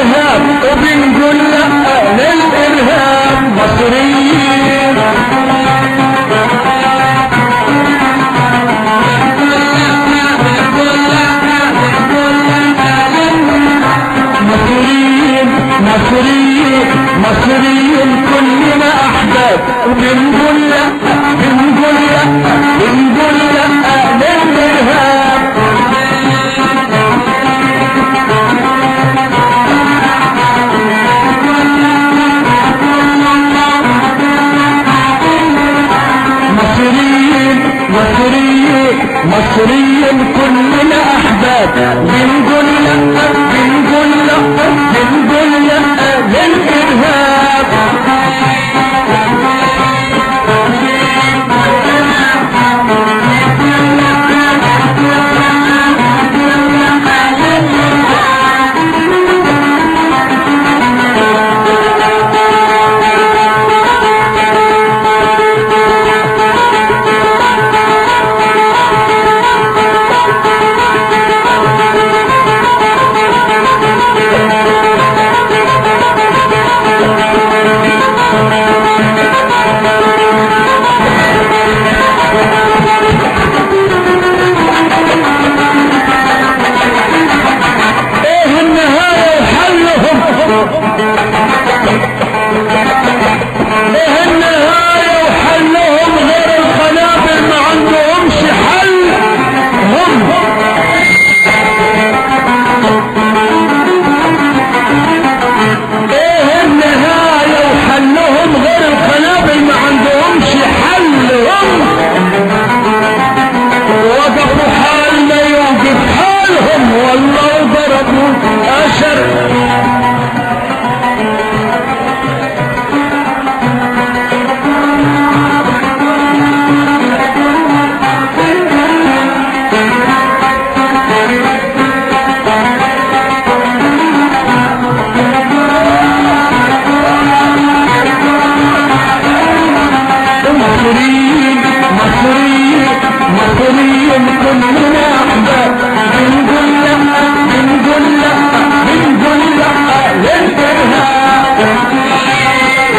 الارهاب وبنقول لا للارهاب مصريين مصريين مصريين مصريين كلنا احباب وبنقول لا بنقول لا بنقول لا للارهاب مصريين مصريين مصريين كلنا احباب بنقول لا بنقول لا بنقول لا للارهاب ايه النهاية وحلهم ايه النهاية وحلهم غير القنابل ما عندهمش حل هم ايه النهاية وحلهم غير القنابل ما عندهمش حل هم وقفوا حال ما يوقف حالهم والله ضربوا أشر مصريين مصريين مصريين كلنا احباب بنقول لا بنقول لا بنقول لا للارهاب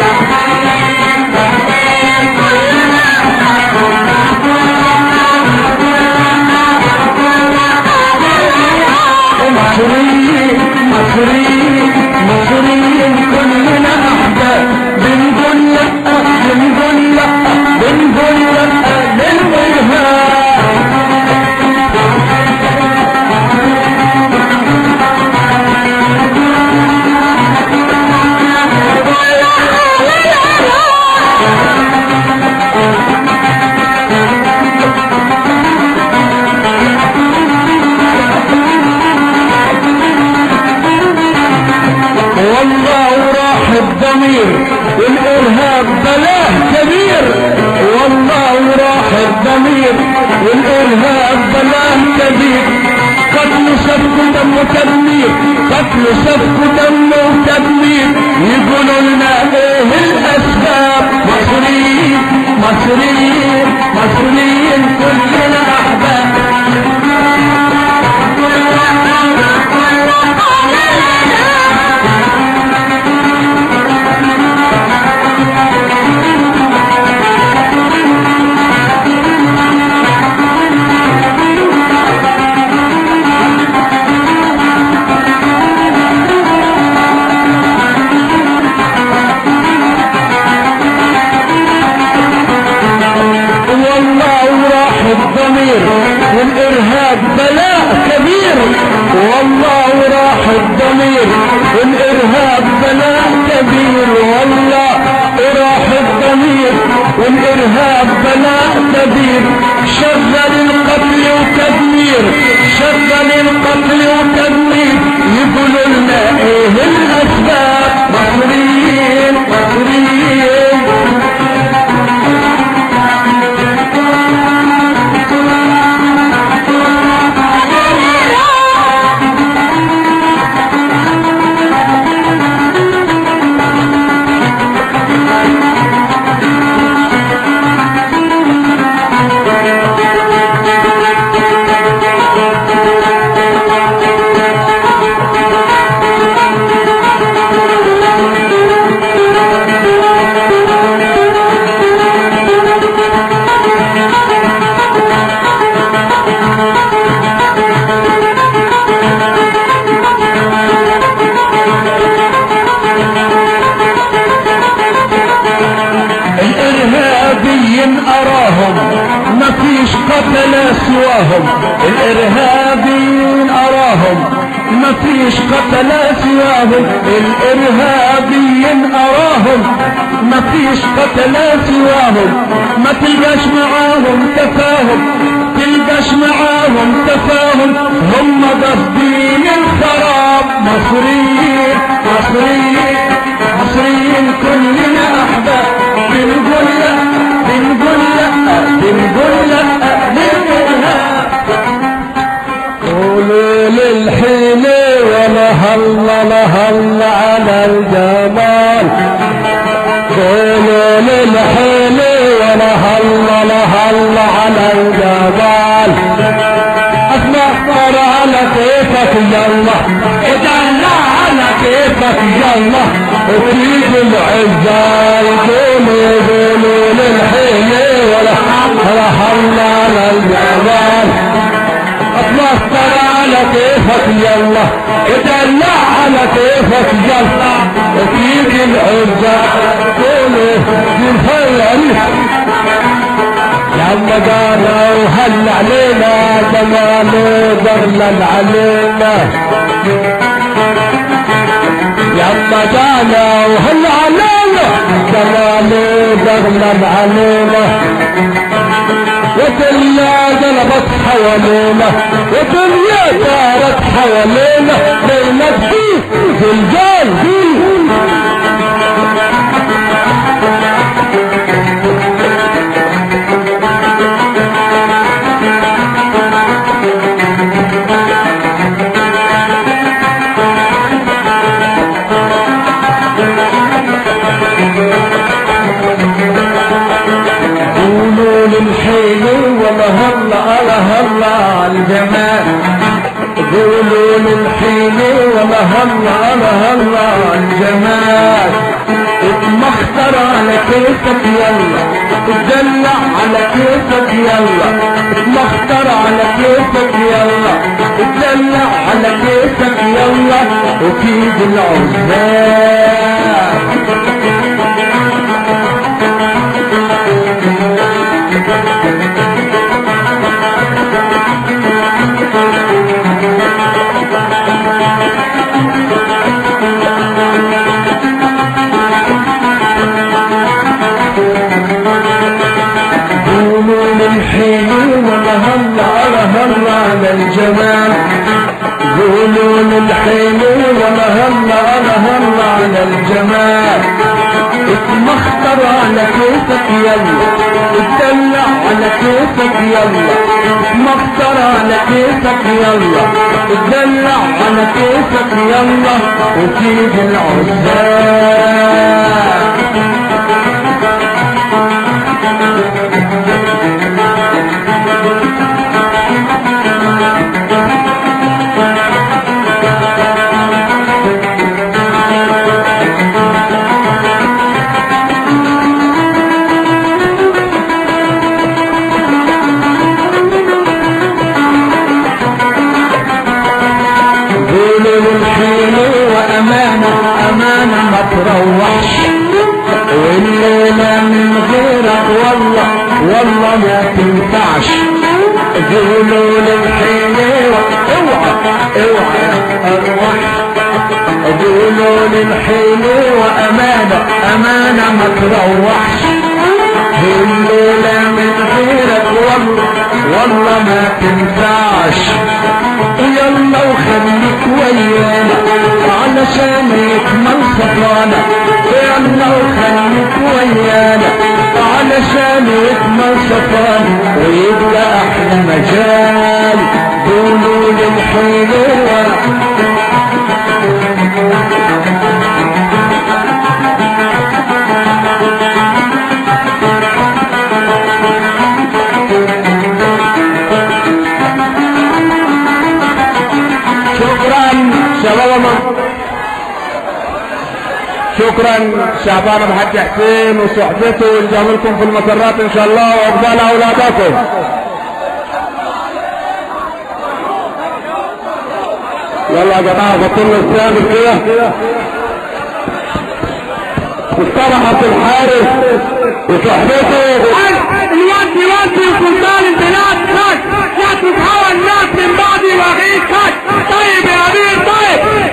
مصريين مصريين مصريين كلنا احباب بنقول لا بنقول لا بنقول لا للارهاب والله راح الضمير والارهاب بلاه كبير والله راح الضمير والارهاب بلاه كبير قتل سفك دم وتدمير قتل سفك دم وتدمير يقولوا لنا ايه الاسباب مصريين مصريين مصريين كلنا احباب والله راح الضمير والارهاب بلاء كبير والله راح الضمير والارهاب بلاء كبير والله راح الضمير والارهاب بلاء كبير شغل القتل وتدمير شغل القتل وتدمير يقولوا لنا ايه الاسباب مصريين مصريين قتل سواهم الارهابيين اراهم ما فيش قتل سواهم الارهابيين اراهم ما فيش قتل سواهم ما تلقاش معاهم تفاهم تلقاش معاهم تفاهم هم قاصدين الخراب مصريين مصريين مصريين كلنا احباب بنقول لا بنقول لا بنقول لا للإرهاب قولوا للحين ولا هلا لا هلا على الجمال قولوا للحين ولا هلا لا هلا على الجمال اتمخر على كيفك يلا ادلع على كيفك يلا وتيجي العزة يقولوا يقولوا للحين ولا هلا هلا على الجمال اتمخر على كيفك يلا ادلع على كيفك يلا وتيجي العزة يقولوا ينفلل لما قالوا هل علينا زمانه ضغلل علينا لما قالوا هل علينا زمانه ضغلل علينا ودنيا قلبت حوالينا ودنيا دارت حوالينا بينك فيه زلزال فيه قولوا للحلو ولا هلا على هلا على الجمال قولوا للحلو ولا هلا على هلا على الجمال اتمختر على كيفك يلا اتدلع على كيفك يلا اتمختر على كيفك يلا اتدلع على كيفك يلا وفيد العزاب قولوا للحلو ولا هلا على هلا على الجمال قولوا للحلو ولا هلا على هلا على الجمال اتمختر على كيفك يلا اتدلع على كيفك يلا اتمختر على كيفك يلا اتدلع على كيفك يلا وفيد العزاب قولوا للحلو وأمانة أمانة ما تروحش والليلة من غيرك والله والله ما تنفعش قولوا للحلو اوعى اوعى اروح قولوا للحلو وأمانة أمانة ما تروحش الليلة من غيرك والله والله ما تنفعش يلا وخليك ويانا علشان يكمل صفانا يلا وخليك ويانا علشان يكمل صفانا ويبقى احلى مجال قولوا للحلوة شكرا شباب مصر شكرا شعبان الحاج حسين وصحبته ونجاملكم في المسرات ان شاء الله وعقبال اولادكم يلا يا جماعه بطلنا السامر كده مصطفى عبد الحارث وصحبته الواد يودي سلطان البلاد خد لا تتهوى الناس من بعد وغيث خد طيب يا امير طيب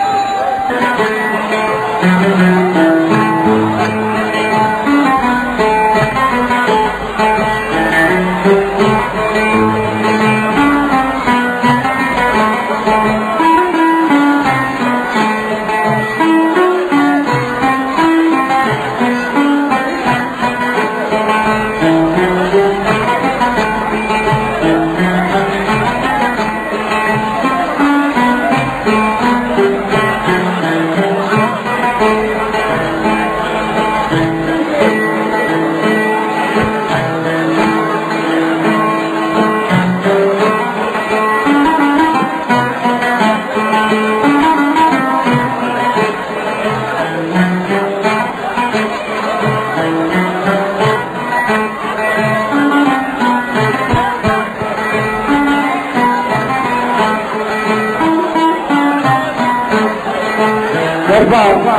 وارفع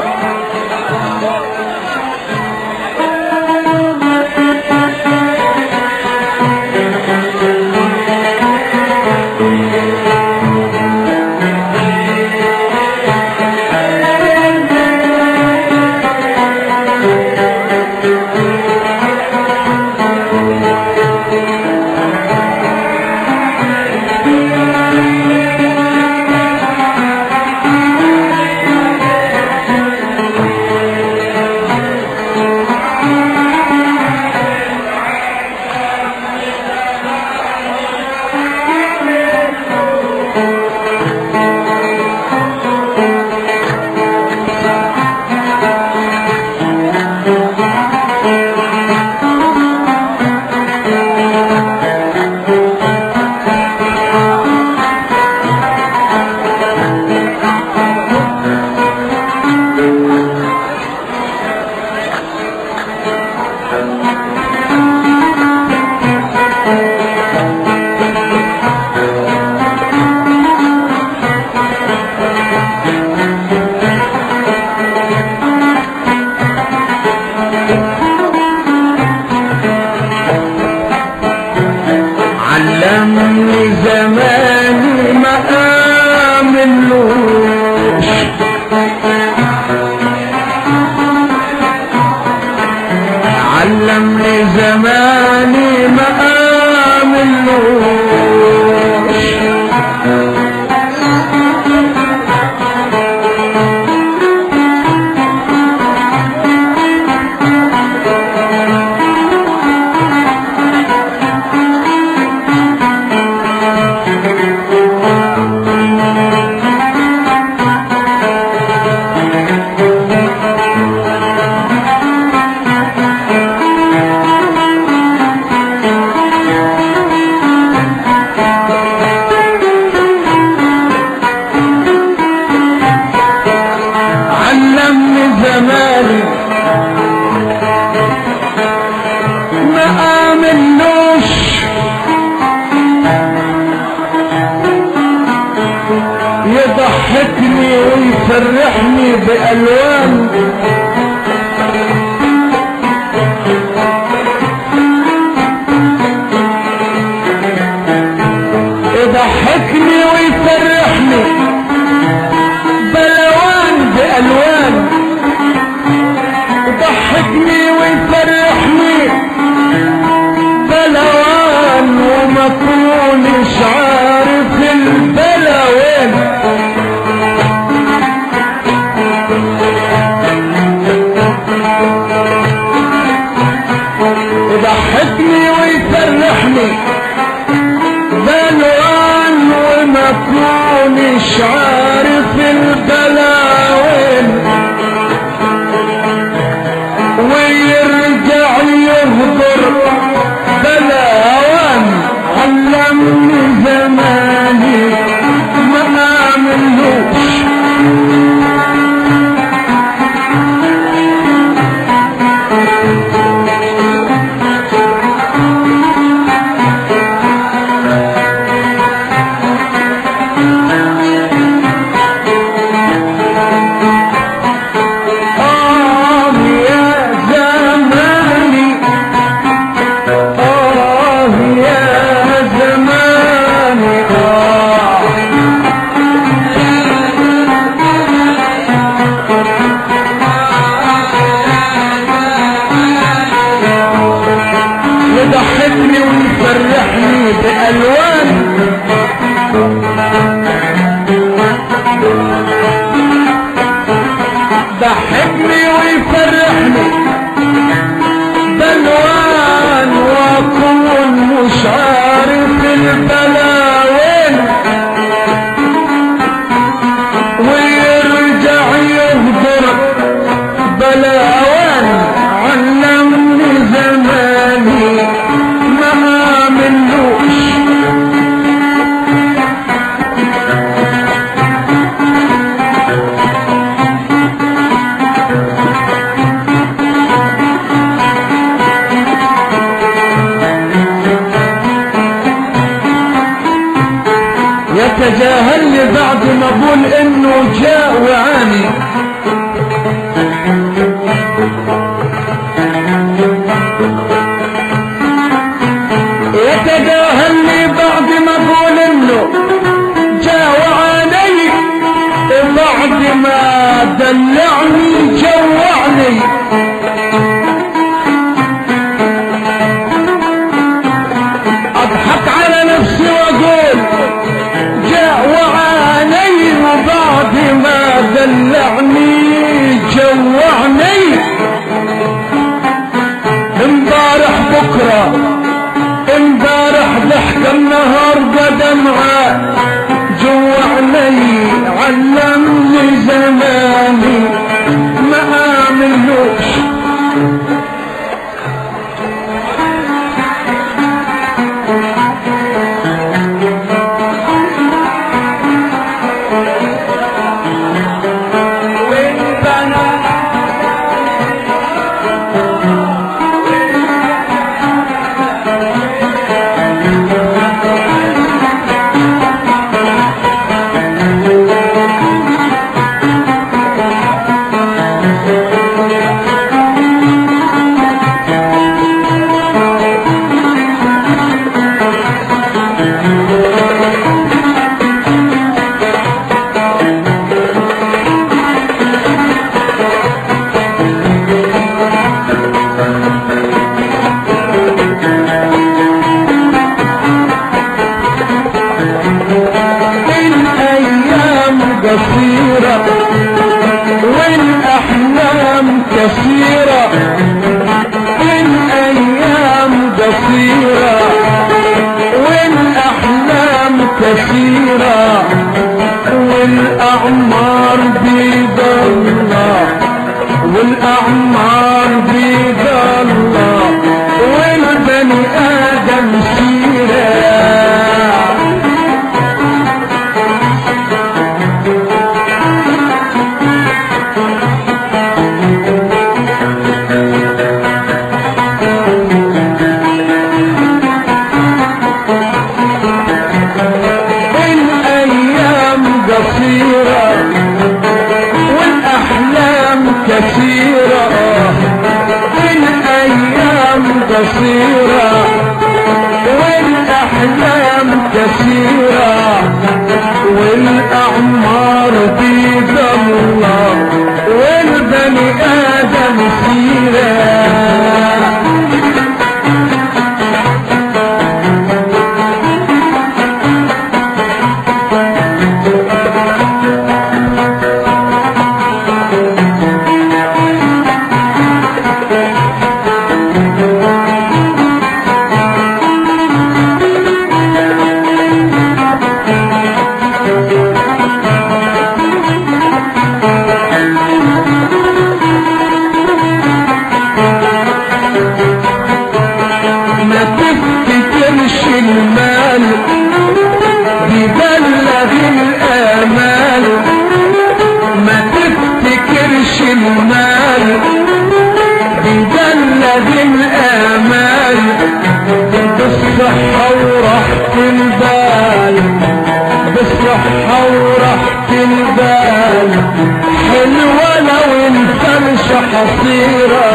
علمني زماني ما آمنوش علمني زماني ما آمنوش علمني زماني ما آمنوش يضحكني ويفرحني بألوان يضحكني ويفرحني بلوان بألوان يضحكني ويفرحني بلوان وما كونش عارف البلوان يضحكني ويفرحني بلوان وما كونش عارف البلاوين ويرجع يهدر بلاوان علمني زماني ما عملوش ضحكني ويفرحني بلوان واكون مش عارف البلا وين ويرجع يهدر بلاوان علمني زماني ما منوش يتجاهلني بعد ما اقول انه جاء وعاني يتجاهلني بعد ما اقول انه جاء وعاني بعد ما دلعني جوعني اضحك على نفسي واقول جاء وعاني وبعد ما دلعني جوعني امبارح بكرة امبارح ضحك النهاردة دمعة جوعني علمني زماني ما اعملوش الأيام قصيرة والأحلام كثيرة الأيام قصيرة والأحلام كثيرة والأعمار بيد الله والأعمار بيد الله والبني آدم سيره الأيام قصيرة والأحلام كثيرة الأيام قصيرة والأحلام كثيرة والأعمار بيد الله والبني آدم سيرة ما تفتكرش المال بيبلغ الآمال ما تفتكرش المال بيبلغ الآمال بالصحة وراحة البال بالصحة وراحة البال حلوة لو الفرشة حصيرة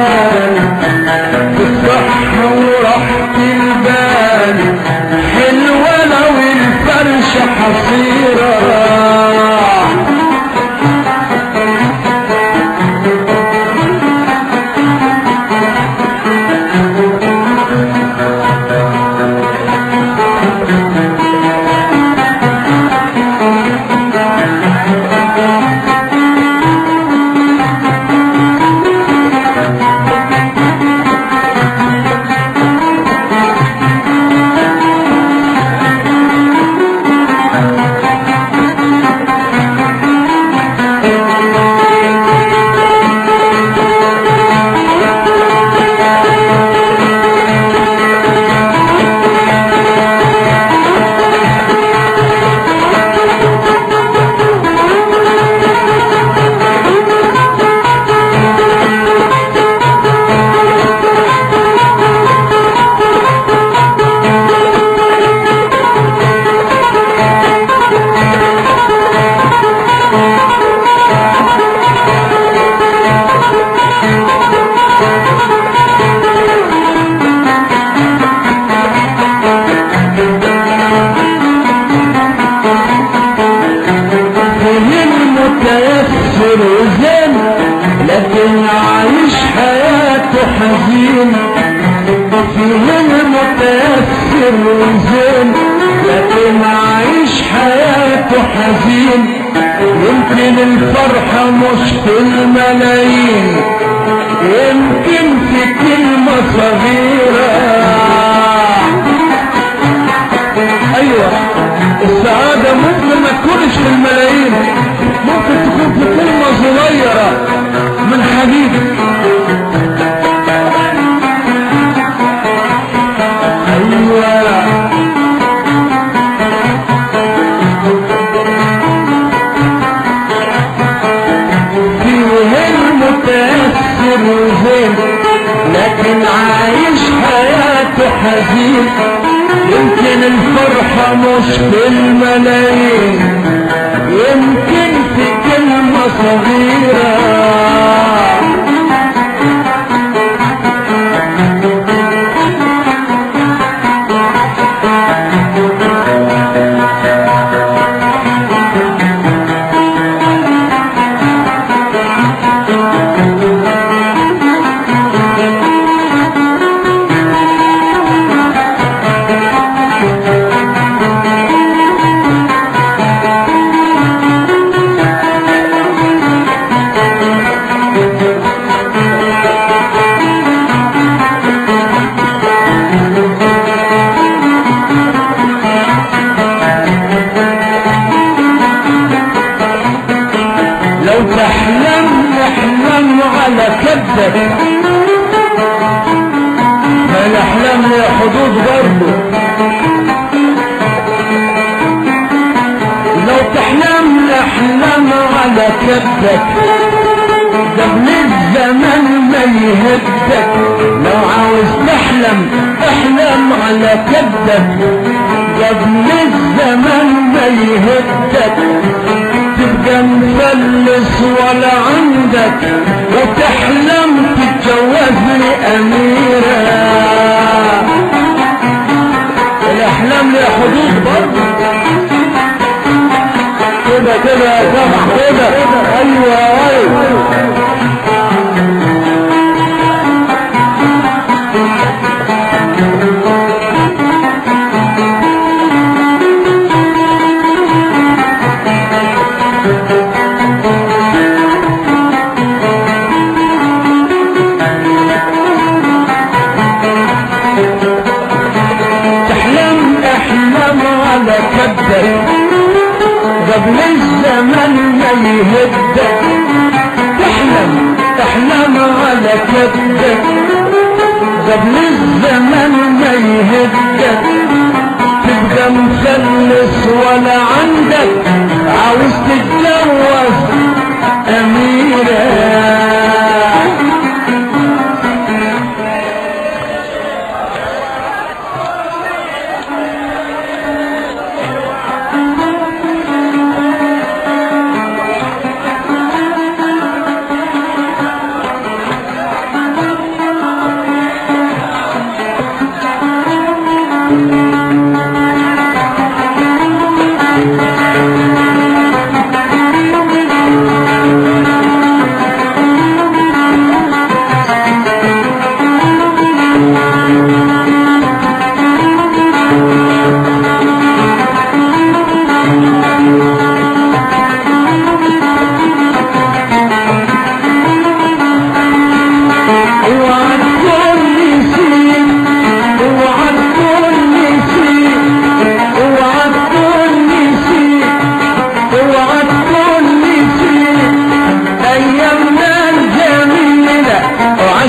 بالصحة وراحة البال حلوة لو الفرشة حصيرة فيه المتيسر زين لكن عايش حياته حزين فيه المتيسر زين لكن عايش حياته حزين يمكن الفرحة مش في الملايين يمكن في كلمة صغيرة ايوه السعادة ممكن ما تكونش في الملايين ممكن تكون في كلمة صغيرة من حبيبك ايوه فيه المتأثر زين لكن عايش حياته حزين يمكن الفرحة مش في الملايين يمكن في كلمة صغيرة لو تحلم احلم على كبدك فالاحلام لها حدود برضه لو تحلم احلم على كبدك قبل الزمن ما يهدك لو عاوز تحلم احلم على كبدك قبل الزمن ما يهدك تبقى مفلس ولا عندك وتحلم تتجوز لي أميرة الأحلام لها حدود برضه كده كده يا سمح كده أيوة أيوة تحلم احلم على كبدك قبل الزمن ما يهدك تحلم تحلم على كبدك قبل الزمن ما يهدك تبقى مفلس ولا عندك عاوز تتجوز أميرة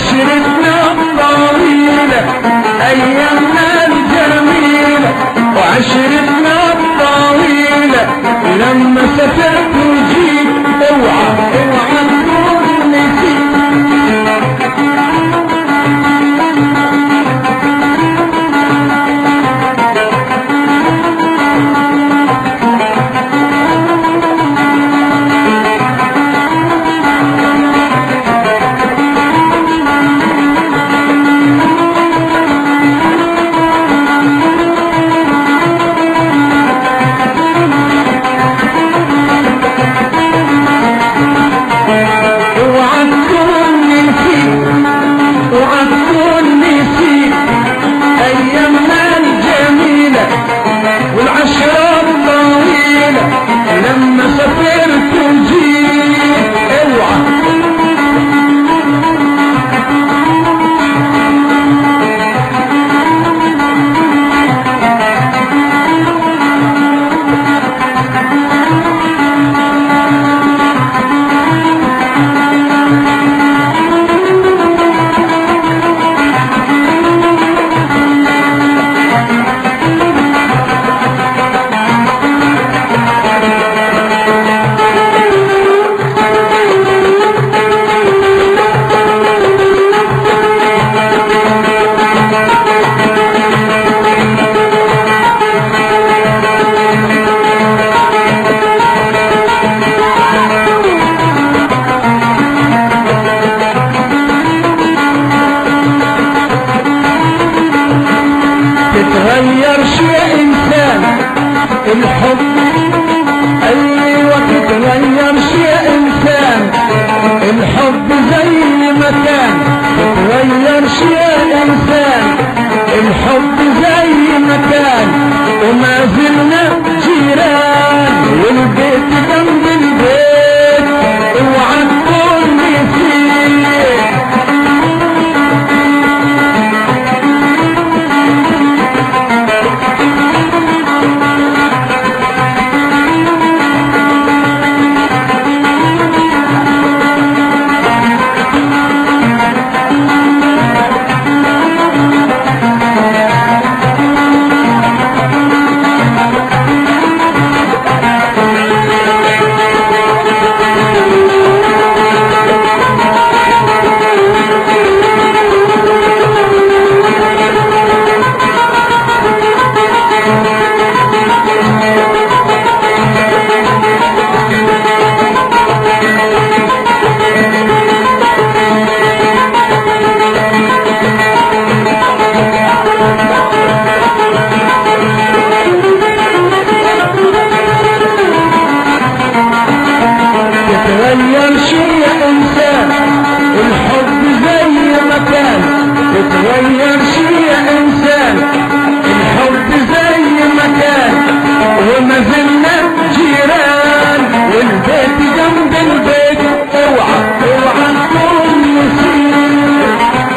وعشرتنا الطويلة أيامنا الجميلة وعشرتنا الطويلة لما سافرت وجيت اوعى اوعى تكون نسيت اوعى تكون نسيت اوعى تكون نسيت ايامنا الجميلة والعشرة الطويلة لما سافرت وجيت اوعى تتغير شيء انسان الحب ايوه تتغير شيء انسان الحب زي ما كان تتغير شيء انسان الحب زي ما كان وما زلنا جيران والبيت جنب البيت اوعى تكون نسيت تتغير شيء انسان الحب زي ما كان تتغير شيء انسان الحب زي ما كان وما زلنا جيران والبيت جنب البيت اوعى اوعى تكون نسيت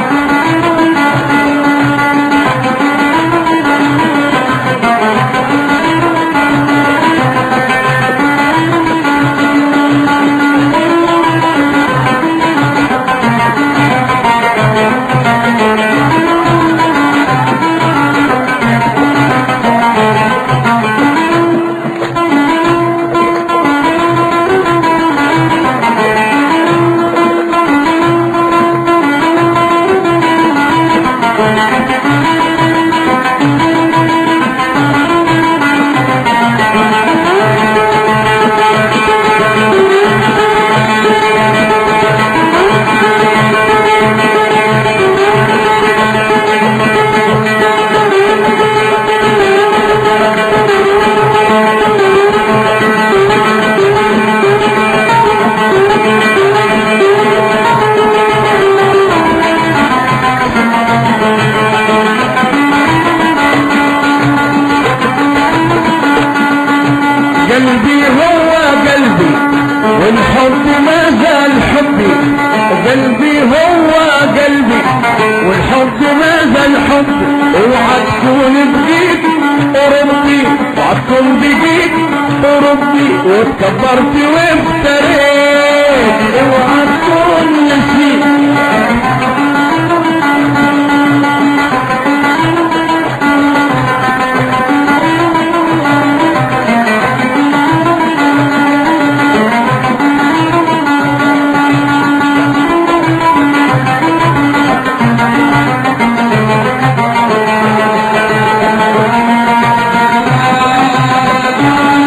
قلبي هو قلبي والحب ما زال حبي قلبي هو قلبي والحب ما زال حبي اوعى تكون بقيت اوروبي اوعى تكون بقيت اوروبي واتكبرت وافتريت اوعى تكون نسيت